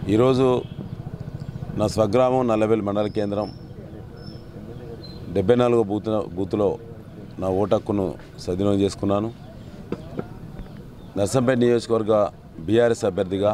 ఈరోజు నా స్వగ్రామం నల్లబెల్లి మండల కేంద్రం డెబ్బై నాలుగో బూత్ బూత్లో నా ఓటు హక్కును సద్వినియోగం చేసుకున్నాను నర్సంపేట నియోజకవర్గ బీఆర్ఎస్ అభ్యర్థిగా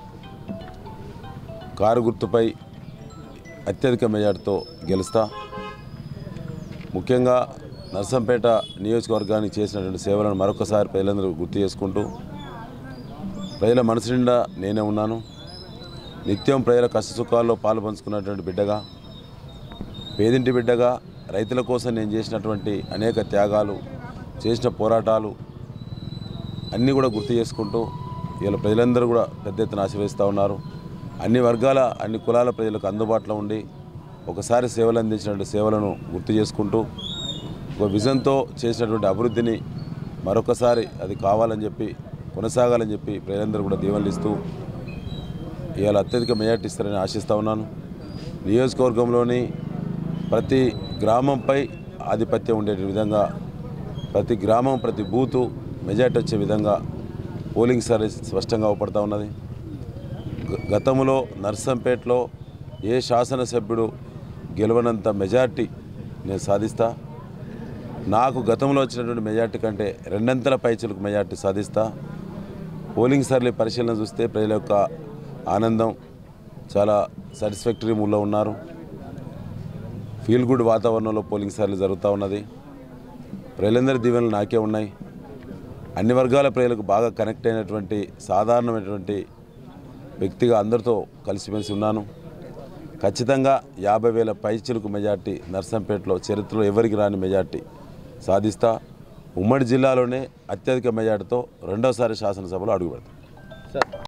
కారు గుర్తుపై అత్యధిక మెజార్టీతో గెలుస్తా ముఖ్యంగా నర్సంపేట నియోజకవర్గానికి చేసినటువంటి సేవలను మరొకసారి ప్రజలందరూ గుర్తు చేసుకుంటూ ప్రజల మనసు నిండా నేనే ఉన్నాను నిత్యం ప్రజల కష్ట సుఖాల్లో పాలు పంచుకున్నటువంటి బిడ్డగా పేదింటి బిడ్డగా రైతుల కోసం నేను చేసినటువంటి అనేక త్యాగాలు చేసిన పోరాటాలు అన్నీ కూడా గుర్తు చేసుకుంటూ ఇలా ప్రజలందరూ కూడా పెద్ద ఎత్తున ఆశీర్వదిస్తూ ఉన్నారు అన్ని వర్గాల అన్ని కులాల ప్రజలకు అందుబాటులో ఉండి ఒకసారి సేవలు అందించినటువంటి సేవలను గుర్తు చేసుకుంటూ ఒక విజన్తో చేసినటువంటి అభివృద్ధిని మరొకసారి అది కావాలని చెప్పి కొనసాగాలని చెప్పి ప్రజలందరూ కూడా దీవెనలు ఇస్తూ ఇవాళ అత్యధిక మెజార్టీ ఇస్తారని ఆశిస్తూ ఉన్నాను నియోజకవర్గంలోని ప్రతి గ్రామంపై ఆధిపత్యం ఉండే విధంగా ప్రతి గ్రామం ప్రతి బూతు మెజార్టీ వచ్చే విధంగా పోలింగ్ సర్వీస్ స్పష్టంగా అవపడతా ఉన్నది గ- గతంలో నర్సంపేటలో ఏ శాసనసభ్యుడు గెలవనంత మెజార్టీ నేను సాధిస్తా నాకు గతంలో వచ్చినటువంటి మెజార్టీ కంటే రెండంతల పైచులకు మెజార్టీ సాధిస్తా పోలింగ్ సర్లీ పరిశీలన చూస్తే ప్రజల యొక్క ఆనందం చాలా సాటిస్ఫాక్టరీ మూడ్లో ఉన్నారు ఫీల్ గుడ్ వాతావరణంలో పోలింగ్ సర్లీ జరుగుతూ ఉన్నది ప్రజలందరి దీవెనలు నాకే ఉన్నాయి అన్ని వర్గాల ప్రజలకు బాగా కనెక్ట్ అయినటువంటి సాధారణమైనటువంటి వ్యక్తిగా అందరితో కలిసిమెలిసి ఉన్నాను ఖచ్చితంగా యాభై వేల పైచిలుకు మెజార్టీ నర్సంపేటలో చరిత్రలో ఎవరికి రాని మెజార్టీ సాధిస్తా ఉమ్మడి జిల్లాలోనే అత్యధిక మెజార్టీతో రెండోసారి శాసనసభలో అడుగుపెడతాను